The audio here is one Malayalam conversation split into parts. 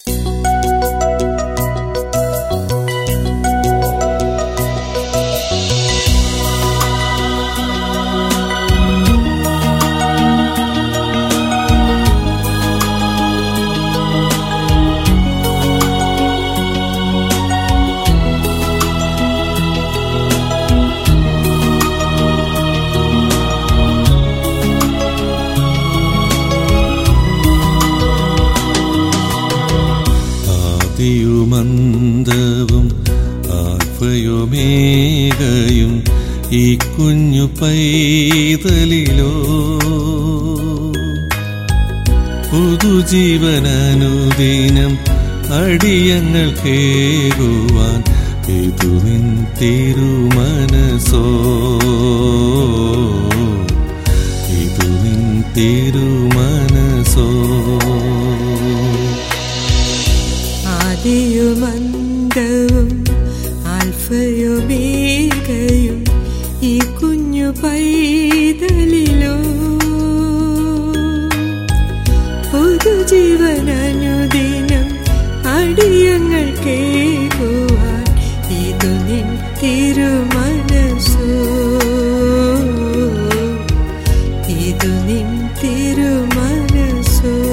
ആദിയുമന്തവും ആൽഫയുമേകയും ഈ കുഞ്ഞു പൈതലിലോ പുതുജീവനനുദിനം അടിയങ്ങൾ കേകുവാൻ ഇതുവിൻ തിരുമനസോ ഇതുവിൻ തിരുമനസോ ആദിയുമന്തവും ആൽഫയുമേകയും ഈ കുഞ്ഞു പൈതലിലോ പുതുജീവനനുദിനം അടിയങ്ങൾ കേകുവാൻ ഇതു നിൻ തിരുമനസോ ഇതു നിൻ തിരുമനസോ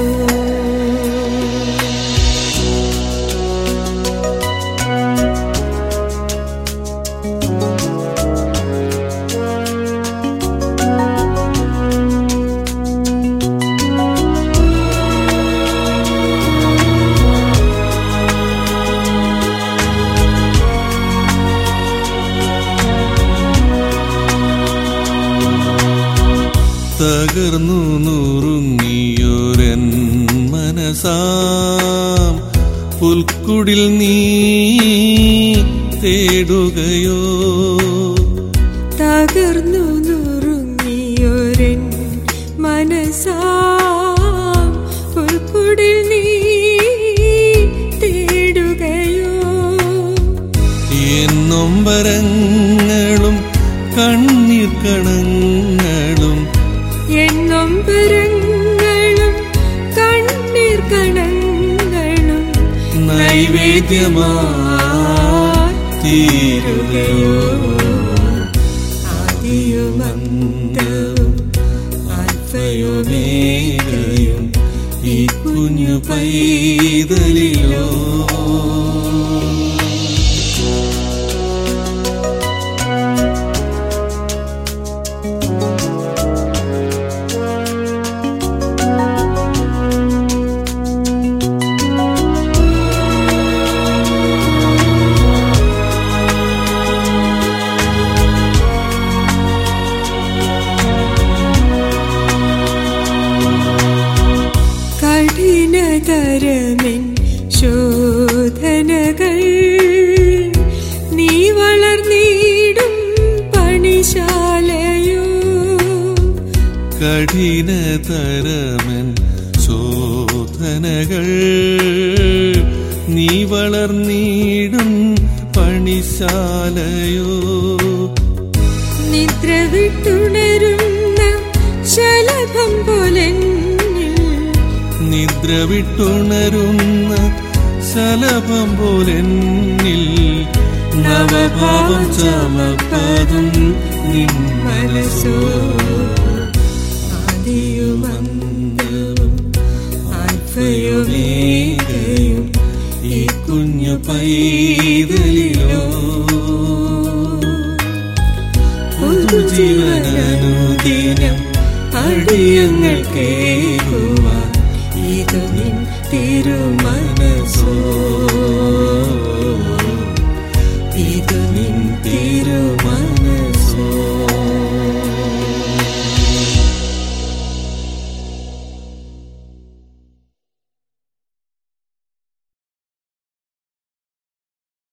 തകർന്നു നുറുങ്ങിയൊരൻ മനസാം പുൽക്കുടിൽ നീ തേടുകയോ തകർന്നു നുറുങ്ങിയൊരൻ മനസാം പുൽക്കുടിൽ നീ തേടുകയോ എന്നൊമ്പരങ്ങളും കണ്ണീർ കണങ്ങളും എന്നും പരങ്ങളും കണ്ണീർ കണങ്ങളും നൈവേദ്യമായി തീരുകയോ ആദിയുമന്തവും ആൽഫയുമേകയും ഈ കുഞ്ഞു പൈതലിലോ കഠിനതരമെൻ ശോധനകൾ നീ വളർന്നീടും പണിശാലയോ കഠിനതരമൻ ശോധനകൾ നീ വളർന്നീടും പണിശാലയോ നിദ്ര വിട്ടുണരുന്ന ശലഭം പോലെന്നിൽ നിദ്ര വിട്ടുണരുന്ന ശലഭം പോലെന്നിൽ നവഭാവം ചമപ്പതും നിൻ മനസ്സോ ആദിയുമന്തവും ആൽഫയുമേകയും ഈ കുഞ്ഞു പൈതലിലോ പുതുജീവനനുദിനം അടിയങ്ങൾ കേകുവാൻ ഇതു നിൻ തിരുമനസോ